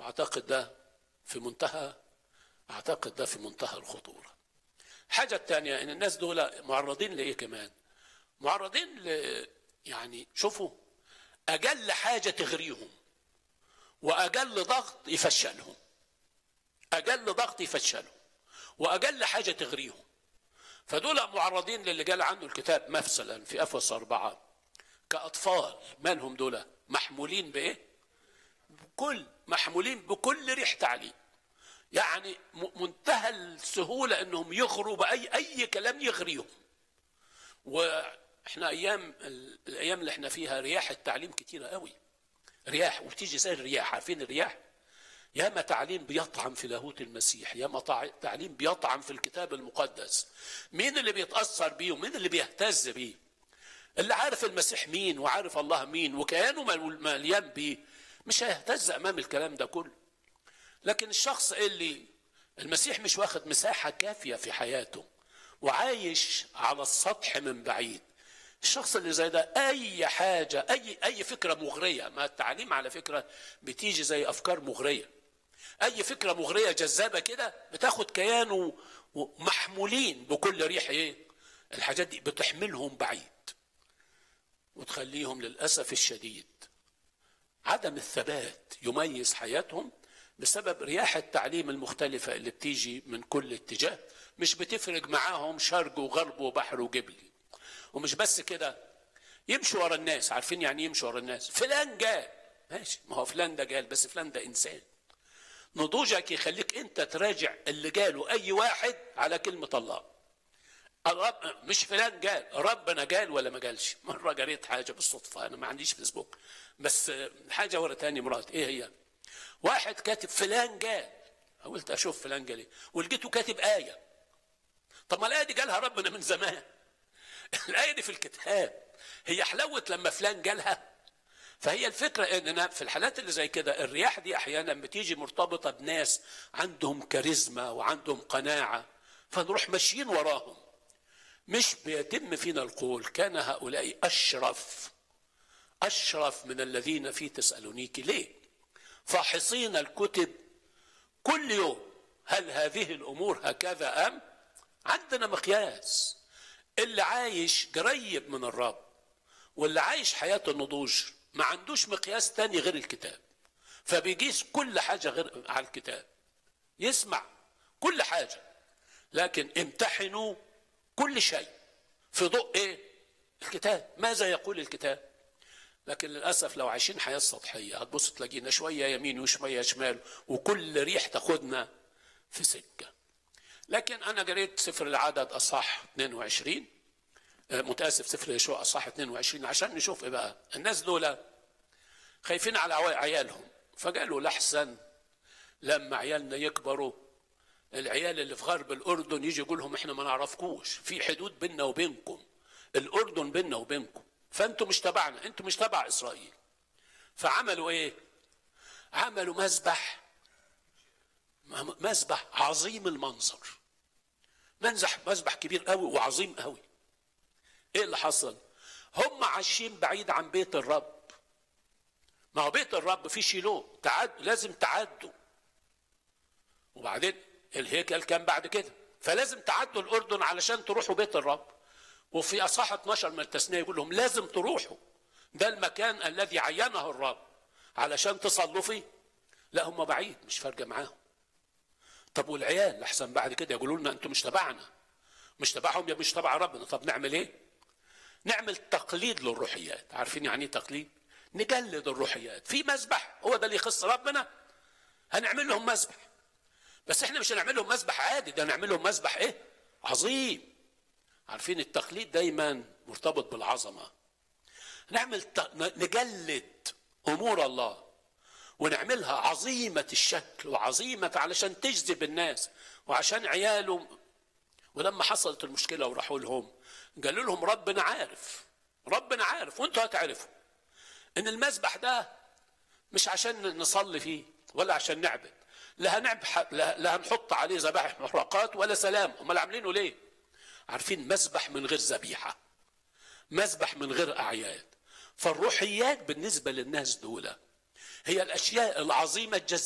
اعتقد ده في منتهى اعتقد ده في منتهى الخطوره الحاجه الثانيه ان الناس دول معرضين لايه كمان معرضين ل يعني شوفوا اجل حاجه تغريهم واجل ضغط يفشلهم اجل ضغط يفشلهم واجل حاجه تغريهم فدول معرضين للي قال عنه الكتاب مثلا في افس اربعه كاطفال مالهم دول محمولين بايه؟ بكل محمولين بكل ريح تعليم يعني منتهى السهوله انهم يغروا باي اي كلام يغريهم واحنا ايام الايام اللي احنا فيها رياح التعليم كتيره قوي رياح وتيجي زي الرياح عارفين الرياح ياما تعليم بيطعن في لاهوت المسيح ياما تعليم بيطعن في الكتاب المقدس مين اللي بيتاثر بيه ومين اللي بيهتز بيه اللي عارف المسيح مين وعارف الله مين وكيانه مليان بيه مش هيهتز امام الكلام ده كله لكن الشخص اللي المسيح مش واخد مساحه كافيه في حياته وعايش على السطح من بعيد الشخص اللي زي ده اي حاجه اي اي فكره مغريه ما التعليم على فكره بتيجي زي افكار مغريه اي فكره مغريه جذابه كده بتاخد كيانه محمولين بكل ريح ايه الحاجات دي بتحملهم بعيد وتخليهم للاسف الشديد عدم الثبات يميز حياتهم بسبب رياح التعليم المختلفة اللي بتيجي من كل اتجاه مش بتفرق معاهم شرق وغرب وبحر وجبلي ومش بس كده يمشوا ورا الناس عارفين يعني يمشوا ورا الناس فلان قال ماشي ما هو فلان ده قال بس فلان ده انسان نضوجك يخليك انت تراجع اللي قاله اي واحد على كلمه الله الرب مش فلان قال ربنا قال ولا ما قالش مره قريت حاجه بالصدفه انا ما عنديش فيسبوك بس حاجه ورا تاني مرات ايه هي واحد كاتب فلان قال قلت اشوف فلان قال ايه ولقيته كاتب ايه طب ما الايه دي قالها ربنا من زمان الايه دي في الكتاب هي حلوت لما فلان قالها فهي الفكره اننا في الحالات اللي زي كده الرياح دي احيانا بتيجي مرتبطه بناس عندهم كاريزما وعندهم قناعه فنروح ماشيين وراهم مش بيتم فينا القول كان هؤلاء اشرف اشرف من الذين في تسالونيكي ليه فاحصين الكتب كل يوم هل هذه الامور هكذا ام عندنا مقياس اللي عايش قريب من الرب واللي عايش حياة النضوج ما عندوش مقياس تاني غير الكتاب فبيقيس كل حاجة غير على الكتاب يسمع كل حاجة لكن امتحنوا كل شيء في ضوء ايه الكتاب ماذا يقول الكتاب لكن للاسف لو عايشين حياه سطحيه هتبص تلاقينا شويه يمين وشويه شمال وكل ريح تاخدنا في سكه لكن انا قريت سفر العدد اصح 22 متاسف سفر يشوع اصح 22 عشان نشوف ايه بقى الناس دول خايفين على عيالهم فقالوا لحسن لما عيالنا يكبروا العيال اللي في غرب الاردن يجي يقول لهم احنا ما نعرفكوش في حدود بيننا وبينكم الاردن بيننا وبينكم فانتوا مش تبعنا انتوا مش تبع اسرائيل فعملوا ايه عملوا مذبح مذبح عظيم المنظر منزح مذبح كبير قوي وعظيم قوي ايه اللي حصل هم عايشين بعيد عن بيت الرب ما هو بيت الرب فيه شيلو تعد لازم تعدوا وبعدين الهيكل كان بعد كده فلازم تعدوا الاردن علشان تروحوا بيت الرب وفي اصحاح 12 من التثنيه يقول لهم لازم تروحوا ده المكان الذي عينه الرب علشان تصلوا فيه لا هم بعيد مش فارقه معاهم طب والعيال لحسن بعد كده يقولوا لنا انتوا مش تبعنا مش تبعهم يا مش تبع ربنا طب نعمل ايه نعمل تقليد للروحيات عارفين يعني ايه تقليد نقلد الروحيات في مذبح هو ده اللي يخص ربنا هنعمل لهم مذبح بس احنا مش هنعمل لهم مذبح عادي ده هنعمل لهم مذبح ايه عظيم عارفين التقليد دايما مرتبط بالعظمه نعمل ت... نجلد امور الله ونعملها عظيمة الشكل وعظيمة علشان تجذب الناس وعشان عياله ولما حصلت المشكلة وراحوا لهم قالوا لهم ربنا عارف ربنا عارف وانتوا هتعرفوا ان المذبح ده مش عشان نصلي فيه ولا عشان نعبد لا هنعبد لا, لا هنحط عليه ذبائح محرقات ولا سلام امال عاملينه ليه عارفين مذبح من غير ذبيحه مذبح من غير اعياد فالروحيات بالنسبه للناس دول هي الاشياء العظيمه الجزائيه